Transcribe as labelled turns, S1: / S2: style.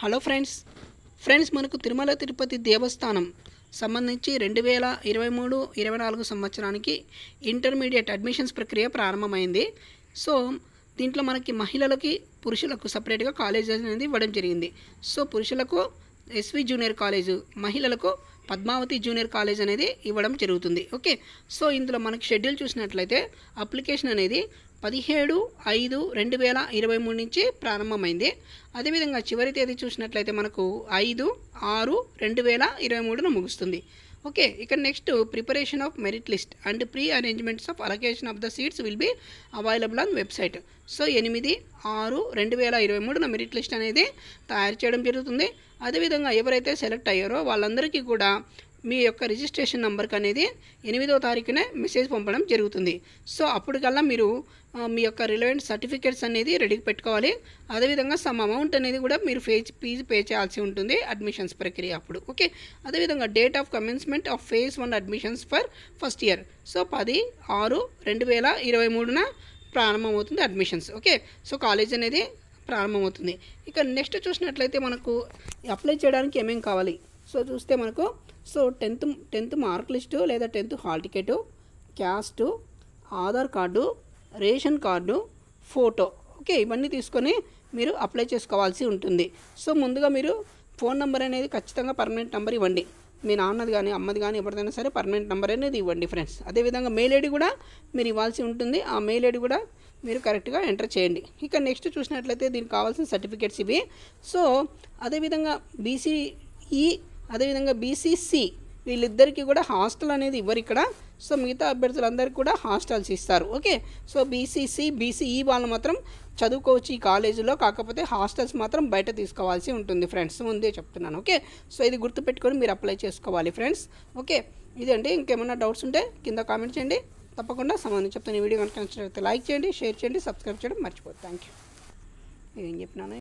S1: hello friends friends మనకు తిరుమల తిరుపతి దేవస్థానం సంబంధించి రెండు వేల ఇరవై మూడు ఇరవై నాలుగు సంవత్సరానికి ఇంటర్మీడియట్ అడ్మిషన్స్ ప్రక్రియ ప్రారంభమైంది సో దీంట్లో మనకి మహిళలకి పురుషులకు సపరేట్గా కాలేజ్ అనేది ఇవ్వడం జరిగింది సో పురుషులకు ఎస్వి జూనియర్ కాలేజు మహిళలకు పద్మావతి జూనియర్ కాలేజ్ అనేది ఇవ్వడం జరుగుతుంది ఓకే సో ఇందులో మనకి షెడ్యూల్ చూసినట్లయితే అప్లికేషన్ అనేది పదిహేడు ఐదు రెండు వేల ఇరవై మూడు నుంచి ప్రారంభమైంది అదేవిధంగా చివరి తేదీ చూసినట్లయితే మనకు ఐదు ఆరు రెండు వేల ఇరవై మూడున ముగుస్తుంది ఓకే ఇక next preparation of merit list and pre arrangements of allocation of the seats will be available on website so ఎనిమిది ఆరు రెండు వేల ఇరవై మూడున మెరిట్ లిస్ట్ అనేది తయారు చేయడం జరుగుతుంది అదేవిధంగా ఎవరైతే సెలెక్ట్ అయ్యారో వాళ్ళందరికీ కూడా మీ యొక్క రిజిస్ట్రేషన్ నెంబర్కి అనేది ఎనిమిదో తారీఖునే మెసేజ్ పంపడం జరుగుతుంది సో అప్పటికల్లా మీరు ఆ, మీ యొక్క రిలవెంట్ సర్టిఫికేట్స్ అనేది రెడీకి పెట్టుకోవాలి అదేవిధంగా సమ్ అమౌంట్ అనేది కూడా మీరు ఫే ఫీజు పే చేయాల్సి ఉంటుంది అడ్మిషన్స్ ప్రక్రియ అప్పుడు ఓకే అదేవిధంగా date of commencement of phase one admissions for first year so పది ఆరు రెండు వేల ఇరవై మూడున ప్రారంభమవుతుంది అడ్మిషన్స్ ఓకే సో కాలేజ్ అనేది ప్రారంభమవుతుంది ఇక నెక్స్ట్ చూసినట్లయితే మనకు అప్లై చేయడానికి ఏమేం కావాలి సో చూస్తే మనకు so tenth tenth mark list లేదా tenth hall ticket caste Aadhaar card ration card photo okay ఇవన్నీ తీసుకొని మీరు అప్లై చేసుకోవాల్సి ఉంటుంది సో ముందుగా మీరు ఫోన్ నెంబర్ అనేది ఖచ్చితంగా పర్మనెంట్ నెంబర్ ఇవ్వండి మీ నాన్నది కానీ అమ్మది కానీ ఎవరిదైనా సరే పర్మనెంట్ నెంబర్ అనేది ఇవ్వండి ఫ్రెండ్స్ అదేవిధంగా మెయిల్ ఐడి కూడా మీరు ఇవ్వాల్సి ఉంటుంది ఆ మెయిల్ ఐడి కూడా మీరు కరెక్ట్గా ఎంటర్ చేయండి ఇక నెక్స్ట్ చూసినట్లయితే దీనికి కావాల్సిన సర్టిఫికేట్స్ ఇవి సో అదేవిధంగా బీసీఈ అదేవిధంగా బీసీసీ వీళ్ళిద్దరికీ కూడా హాస్టల్ అనేది ఇవ్వరు ఇక్కడ సో మిగతా అభ్యర్థులందరికీ కూడా హాస్టల్స్ ఇస్తారు ఓకే సో బీసీసీ బీసీఈ వాళ్ళు మాత్రం చదువుకోవచ్చు ఈ కాలేజీలో కాకపోతే హాస్టల్స్ మాత్రం బయట తీసుకోవాల్సి ఉంటుంది ఫ్రెండ్స్ ముందే చెప్తున్నాను ఓకే సో ఇది గుర్తుపెట్టుకొని మీరు అప్లై చేసుకోవాలి ఫ్రెండ్స్ ఓకే ఇదండి ఇంకేమైనా డౌట్స్ ఉంటే కింద కామెంట్ చేయండి తప్పకుండా సమాధానం చెప్తాను ఈ వీడియో కనుక నచ్చినట్లయితే లైక్ చేయండి షేర్ చేయండి సబ్స్క్రైబ్ చేయడం మర్చిపోదు థ్యాంక్ యూ ఏం చెప్పినాను